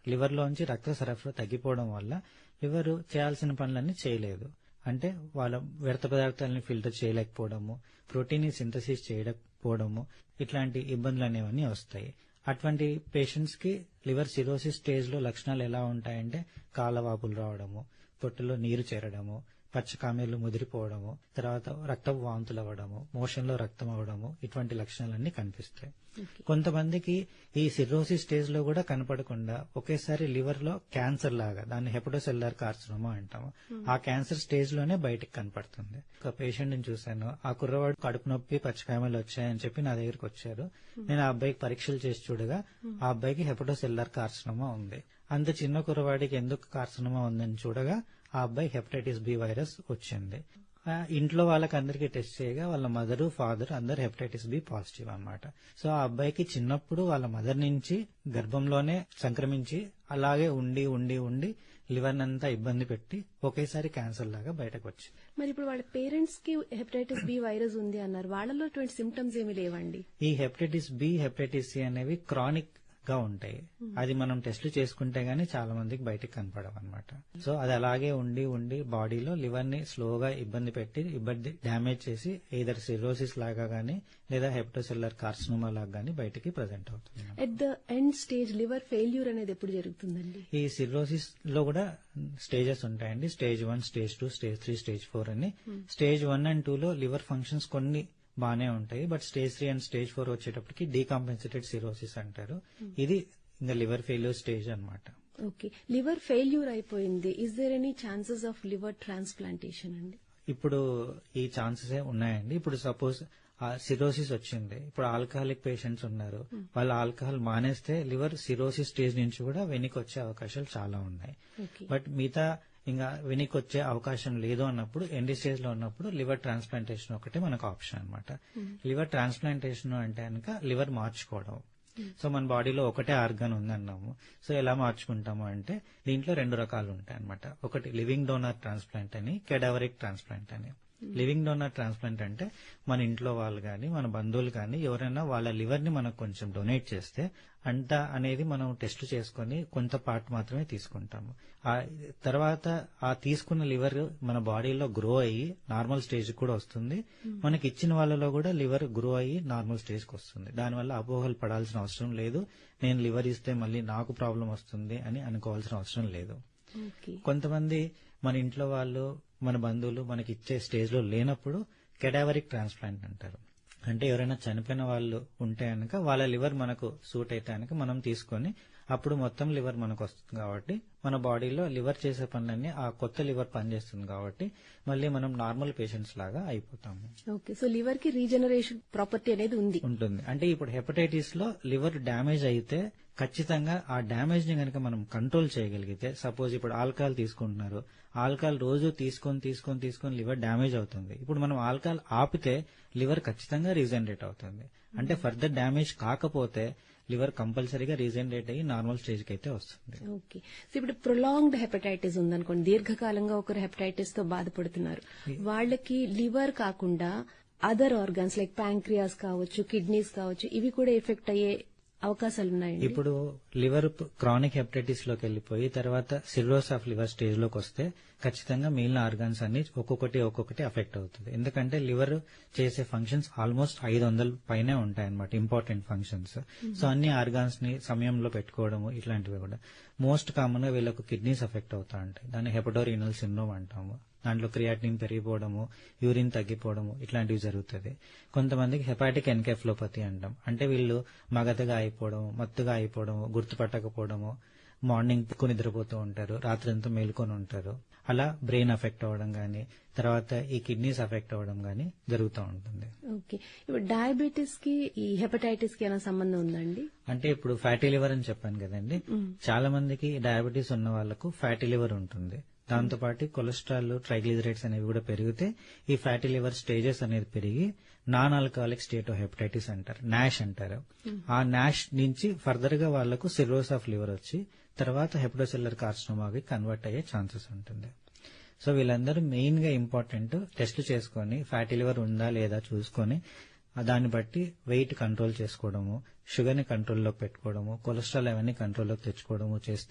liver లోంచి రక్త సరఫరా తగ్గిపోవడం వల్ల లివర్ చేయాల్సిన పనులన్నీ చేయలేదు అంటే వాళ్ళ వ్యర్థ పదార్థాలని ఫిల్టర్ చేయలేకపోవడము ప్రోటీన్ సింథసిస్ చేయకపోవడము ఇట్లాంటి ఇబ్బందులు అనేవన్నీ వస్తాయి అటువంటి పేషెంట్స్ కి లివర్ సిరోసిస్ స్టేజ్ లో లక్షణాలు ఎలా ఉంటాయంటే కాలవాపులు రావడము పొట్టులో నీరు చేరడము పచ్చకామెర్లు ముదిరిపోవడము తర్వాత రక్తపు వాంతులు అవ్వడము మోషన్ లో రక్తం అవ్వడము ఇటువంటి లక్షణాలన్నీ కనిపిస్తాయి కొంతమందికి ఈ సిరోసిస్ స్టేజ్ లో కూడా కనపడకుండా ఒకేసారి లివర్ లో క్యాన్సర్ లాగా దాన్ని హెపటోసెల్లార్ కార్సినోమా అంటాము ఆ క్యాన్సర్ స్టేజ్ లోనే బయటికి కనపడుతుంది ఒక పేషెంట్ ని చూశాను ఆ కుర్రవాడు కడుపు నొప్పి పచ్చకాయమలు వచ్చాయని చెప్పి నా దగ్గరికి వచ్చారు నేను ఆ అబ్బాయికి పరీక్షలు చేసి చూడగా ఆ అబ్బాయికి హెపటోసెల్లార్ కార్సినోమా ఉంది అంత చిన్న కుర్రవాడికి ఎందుకు కార్సినోమా ఉందని చూడగా ఆ అబ్బాయి హెపటైటిస్ బి వైరస్ వచ్చింది ఆ ఇంట్లో వాళ్ళకి అందరికి టెస్ట్ చేయగా వాళ్ళ మదర్ ఫాదర్ అందరు హెపటైటిస్ బి పాజిటివ్ అన్నమాట సో ఆ అబ్బాయికి చిన్నప్పుడు వాళ్ళ మదర్ నుంచి గర్భంలోనే సంక్రమించి అలాగే ఉండి ఉండి ఉండి లివర్ అంతా ఇబ్బంది పెట్టి ఒకేసారి క్యాన్సర్ లాగా బయటకు వచ్చింది మరి ఇప్పుడు వాళ్ళ పేరెంట్స్ కి హెపటైటిస్ బి వైరస్ ఉంది అన్నారు వాళ్ళలో ఇటువంటి సిమ్టమ్స్ ఏమి లేవండి ఈ హెపటైటిస్ బి హెపటైటిస్ సి అనేవి క్రానిక్ గా ఉంటాయి అది మనం టెస్ట్లు చేసుకుంటే గానీ చాలా మందికి బయటకు కనపడవు అనమాట సో అది అలాగే ఉండి ఉండి బాడీలో లివర్ ని స్లోగా ఇబ్బంది పెట్టి ఇబ్బంది డ్యామేజ్ చేసి ఏదర్ సిరోసిస్ లాగా గానీ లేదా హెప్టోసెల్లర్ కార్సినోమా లాగా గానీ బయటికి ప్రజెంట్ అవుతుంది at the end stage liver failure అనేది ఎప్పుడు జరుగుతుందండి ఈ సిరోసిస్ లో కూడా స్టేజెస్ ఉంటాయండి stage one stage two stage three stage four అని స్టేజ్ వన్ అండ్ టూ లో లివర్ ఫంక్షన్స్ కొన్ని బానే ఉంటాయి but stage three and stage four వచ్చేటప్పటికి డీకాంపెన్సేటెడ్ సిరోసిస్ అంటారు ఇది ఇంకా లివర్ ఫెయిల్యూర్ స్టేజ్ అన్నమాట ఓకే లివర్ ఫెయిల్యూర్ అయిపోయింది is there any chances of liver transplantation అండి ఇప్పుడు ఈ ఛాన్సెస్ ఉన్నాయండి ఇప్పుడు సపోజ్ సిరోసిస్ వచ్చింది ఇప్పుడు ఆల్కహాలిక్ పేషెంట్స్ ఉన్నారు వాళ్ళు ఆల్కహాల్ మానేస్తే లివర్ సిరోసిస్ స్టేజ్ నుంచి కూడా వెనక్కి వచ్చే అవకాశాలు చాలా ఉన్నాయి ఓకే బట్ మిగతా ఇంకా వెనక్కి వచ్చే అవకాశం లేదు అన్నప్పుడు ఎండి స్టేజ్ లో ఉన్నప్పుడు లివర్ ట్రాన్స్ప్లాంటేషన్ ఒకటే మనకు ఆప్షన్ అన్నమాట లివర్ ట్రాన్స్ప్లాంటేషన్ అంటే కనుక లివర్ మార్చుకోవడం సో మన బాడీలో ఒకటే ఆర్గన్ ఉందన్నాము సో ఎలా మార్చుకుంటాము అంటే దీంట్లో రెండు రకాలు ఉంటాయి అనమాట ఒకటి లివింగ్ డోనర్ ట్రాన్స్ప్లాంట్ అని కెడావరిక్ ట్రాన్స్ప్లాంట్ అని లివింగ్ డోనర్ ట్రాన్స్ప్లాంట్ అంటే మన ఇంట్లో వాళ్ళు కానీ మన బంధువులు కానీ ఎవరైనా వాళ్ళ లివర్ ని మనకు కొంచెం డొనేట్ చేస్తే అంత అనేది మనం టెస్ట్ చేసుకొని కొంత పార్ట్ మాత్రమే తీసుకుంటాము ఆ తర్వాత ఆ తీసుకున్న లివర్ మన బాడీలో గ్రో అయ్యి నార్మల్ స్టేజ్ కూడా వస్తుంది మనకి ఇచ్చిన వాళ్ళలో కూడా లివర్ గ్రో అయ్యి నార్మల్ స్టేజ్ కి వస్తుంది దానివల్ల అపోహలు పడాల్సిన అవసరం లేదు నేను లివర్ ఇస్తే మళ్ళీ నాకు ప్రాబ్లం వస్తుంది అని అనుకోవాల్సిన అవసరం లేదు ఓకే కొంతమంది మన ఇంట్లో వాళ్ళు మన బంధువులు మనకి ఇచ్చే స్టేజ్ లో లేనప్పుడు కెడావరిక్ ట్రాన్స్ప్లాంట్ అంటారు అంటే ఎవరైనా చనిపోయిన వాళ్ళు ఉంటే కనుక వాళ్ళ లివర్ మనకు సూట్ అయితే కనుక మనం తీసుకొని అప్పుడు మొత్తం లివర్ మనకు వస్తుంది కాబట్టి మన బాడీలో లివర్ చేసే పనులన్నీ ఆ కొత్త లివర్ పనిచేస్తుంది కాబట్టి మళ్ళీ మనం నార్మల్ పేషెంట్స్ లాగా అయిపోతాము ఓకే సో లివర్ కి రీజనరేషన్ ప్రాపర్టీ అనేది ఉంది ఉంటుంది అంటే ఇప్పుడు హెపటైటిస్ లో లివర్ డ్యామేజ్ అయితే ఖచ్చితంగా ఆ డ్యామేజ్ ని కనుక మనం కంట్రోల్ చేయగలిగితే సపోజ్ ఇప్పుడు ఆల్కహాల్ తీసుకుంటున్నారు ఆల్కహాల్ రోజు తీసుకొని తీసుకొని తీసుకొని లివర్ డ్యామేజ్ అవుతుంది ఇప్పుడు మనం ఆల్కహాల్ ఆపితే లివర్ ఖచ్చితంగా రీజనరేట్ అవుతుంది అంటే ఫర్దర్ డ్యామేజ్ కాకపోతే లివర్ కంపల్సరీగా రీజనరేట్ అయ్యి నార్మల్ స్టేజ్ కి అయితే వస్తుంది ఓకే సో ఇప్పుడు ప్రొలాంగ్డ్ హెపటైటిస్ ఉందనుకోండి దీర్ఘకాలంగా ఒకరు హెపటైటిస్ తో బాధపడుతున్నారు వాళ్ళకి లివర్ కాకుండా అదర్ ఆర్గాన్స్ లైక్ ప్యాంక్రియాస్ కావచ్చు కిడ్నీస్ కావచ్చు ఇవి కూడా ఎఫెక్ట్ అయ్యే అవకాశాలు ఉన్నాయండి ఇప్పుడు లివర్ క్రానిక్ హెపటైటిస్ లోకి వెళ్ళిపోయి తర్వాత సిరోస్ ఆఫ్ లివర్ స్టేజ్ లోకి వస్తే ఖచ్చితంగా మిగిలిన ఆర్గాన్స్ అన్ని ఒక్కొక్కటి ఒక్కొక్కటి అఫెక్ట్ అవుతుంది ఎందుకంటే లివర్ చేసే ఫంక్షన్స్ ఆల్మోస్ట్ ఐదు వందల పైనే ఉంటాయి అనమాట ఇంపార్టెంట్ ఫంక్షన్స్ సో అన్ని ఆర్గాన్స్ ని సమయంలో పెట్టుకోవడము ఇట్లాంటివి కూడా మోస్ట్ కామన్ గా వీళ్ళకు కిడ్నీస్ ఎఫెక్ట్ అవుతా ఉంటాయి దాన్ని హెపటోరీనల్ సిండ్రోమ్ అంటాము దాంట్లో క్రియాటిన్ పెరిగిపోవడము యూరిన్ తగ్గిపోవడము ఇట్లాంటివి జరుగుతుంది కొంతమందికి హెపాటిక్ ఎన్కెఫ్లోపతి అంటాం అంటే వీళ్ళు మగతగా అయిపోవడం మత్తుగా అయిపోవడం గుర్తుపట్టకపోవడము మార్నింగ్ ఎక్కువ నిద్రపోతూ ఉంటారు రాత్రంతా మేల్కొని ఉంటారు అలా బ్రెయిన్ అఫెక్ట్ అవ్వడం గానీ తర్వాత ఈ కిడ్నీస్ అఫెక్ట్ అవ్వడం గానీ జరుగుతూ ఉంటుంది ఓకే ఇప్పుడు డయాబెటీస్ కి ఈ హెపటైటిస్ కి ఏమైనా సంబంధం ఉందండి అంటే ఇప్పుడు ఫ్యాటీ లివర్ అని చెప్పాను కదండి చాలా మందికి డయాబెటీస్ ఉన్న వాళ్ళకు ఫ్యాటీ లివర్ ఉంటుంది దాంతోపాటు కొలెస్ట్రాల్ ట్రైగ్లిజరైడ్స్ అనేవి కూడా పెరిగితే ఈ ఫ్యాటీ లివర్ స్టేజెస్ అనేది పెరిగి non alcoholic state of hepatitis అంటారు నాష్ అంటారు ఆ నాష్ నుంచి ఫర్దర్ గా వాళ్లకు సిరోస్ ఆఫ్ లివర్ వచ్చి తర్వాత హెపటోసెల్లర్ కార్సినోమాకి కన్వర్ట్ అయ్యే ఛాన్సెస్ ఉంటుంది సో వీళ్ళందరూ మెయిన్ గా ఇంపార్టెంట్ టెస్ట్ చేసుకొని ఫ్యాటీ లివర్ ఉందా లేదా చూసుకొని ఆ దాన్ని బట్టి వెయిట్ కంట్రోల్ చేసుకోవడము షుగర్ ని కంట్రోల్లోకి పెట్టుకోవడము కొలెస్ట్రాల్ అవన్నీ కంట్రోల్లోకి తెచ్చుకోవడము చేస్తే